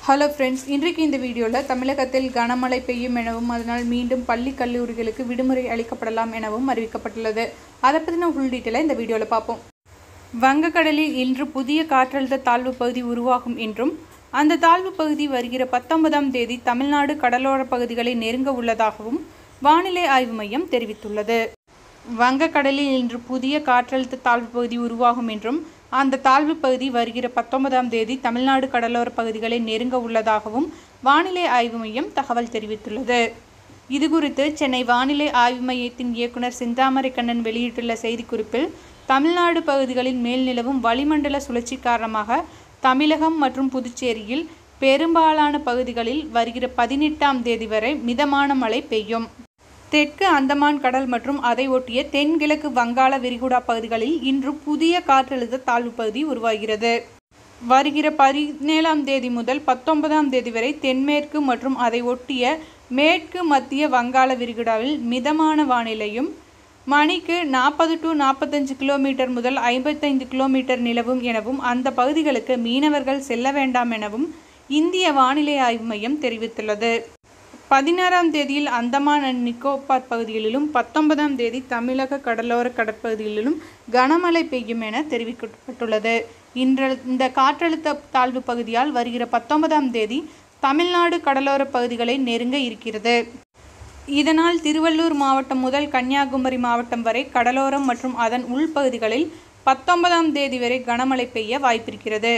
hello friends இன்றைக்கு இந்த வீடியோவில் தமிழகத்தில் கனமழை பெய்யும் எனவும் அதனால் மீண்டும் பள்ளி கல்லூரிகளுக்கு விடுமுறை அளிக்கப்படலாம் எனவும் அறிவிக்கப்பட்டுள்ளது அதை பற்றின ஃபுல் டீட்டெயிலாக இந்த வீடியோவில் பார்ப்போம் வங்கக்கடலில் இன்று புதிய காற்றழுத்த தாழ்வு பகுதி உருவாகும் என்றும் அந்த தாழ்வு பகுதி வருகிற பத்தொன்பதாம் தேதி தமிழ்நாடு கடலோர பகுதிகளை நெருங்க உள்ளதாகவும் வானிலை ஆய்வு மையம் தெரிவித்துள்ளது வங்கக்கடலில் இன்று புதிய காற்றழுத்த தாழ்வு பகுதி உருவாகும் என்றும் அந்த தாழ்வு பகுதி வருகிற பத்தொன்பதாம் தேதி தமிழ்நாடு கடலோர பகுதிகளை நெருங்க உள்ளதாகவும் வானிலை ஆய்வு மையம் தகவல் தெரிவித்துள்ளது இதுகுறித்து சென்னை வானிலை ஆய்வு மையத்தின் இயக்குனர் செந்தாமரை கண்ணன் வெளியிட்டுள்ள செய்திக்குறிப்பில் தமிழ்நாடு பகுதிகளில் மேல் நிலவும் வளிமண்டல சுழற்சி காரணமாக தமிழகம் மற்றும் புதுச்சேரியில் பெரும்பாலான பகுதிகளில் வருகிற பதினெட்டாம் தேதி வரை மிதமான மழை பெய்யும் தெற்கு அந்தமான் கடல் மற்றும் அதை ஒட்டிய தென்கிழக்கு வங்காள விரிகுடா பகுதிகளில் இன்று புதிய காற்றழுத்த தாழ்வு பகுதி உருவாகிறது வருகிற பதினேழாம் தேதி முதல் பத்தொன்பதாம் தேதி வரை தென்மேற்கு மற்றும் அதை ஒட்டிய மேற்கு மத்திய வங்காள விரிகுடாவில் மிதமான வானிலையும் மணிக்கு நாற்பது டு நாற்பத்தஞ்சு கிலோமீட்டர் முதல் ஐம்பத்தைந்து கிலோமீட்டர் நிலவும் எனவும் அந்த பகுதிகளுக்கு மீனவர்கள் செல்ல வேண்டாம் எனவும் இந்திய வானிலை ஆய்வு மையம் தெரிவித்துள்ளது பதினாறாம் தேதியில் அந்தமான் அண்ட் நிக்கோபார் பகுதிகளிலும் பத்தொன்பதாம் தேதி தமிழக கடலோர கடற்பகுதிகளிலும் கனமழை பெய்யும் என தெரிவிக்கப்பட்டுள்ளது இன்ற இந்த காற்றழுத்த தாழ்வு பகுதியால் வருகிற பத்தொன்பதாம் தேதி தமிழ்நாடு கடலோர பகுதிகளை நெருங்க இருக்கிறது இதனால் திருவள்ளூர் மாவட்டம் முதல் கன்னியாகுமரி மாவட்டம் வரை கடலோரம் மற்றும் அதன் உள்பகுதிகளில் பத்தொன்பதாம் தேதி வரை கனமழை பெய்ய வாய்ப்பிருக்கிறது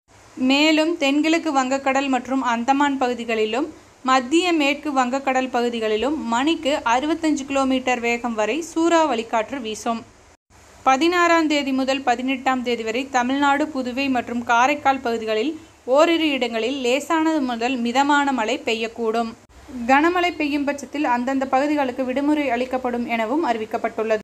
மேலும் தென்கிழக்கு வங்கக்கடல் மற்றும் அந்தமான் பகுதிகளிலும் மத்திய மேற்கு வங்கக்கடல் பகுதிகளிலும் மணிக்கு அறுபத்தஞ்சு கிலோமீட்டர் வேகம் வரை சூறாவளி காற்று வீசும் பதினாறாம் தேதி முதல் பதினெட்டாம் தேதி வரை தமிழ்நாடு புதுவை மற்றும் காரைக்கால் பகுதிகளில் ஓரிரு இடங்களில் லேசானது முதல் மிதமான மழை பெய்யக்கூடும் கனமழை பெய்யும் பட்சத்தில் அந்தந்த பகுதிகளுக்கு விடுமுறை அளிக்கப்படும் எனவும் அறிவிக்கப்பட்டுள்ளது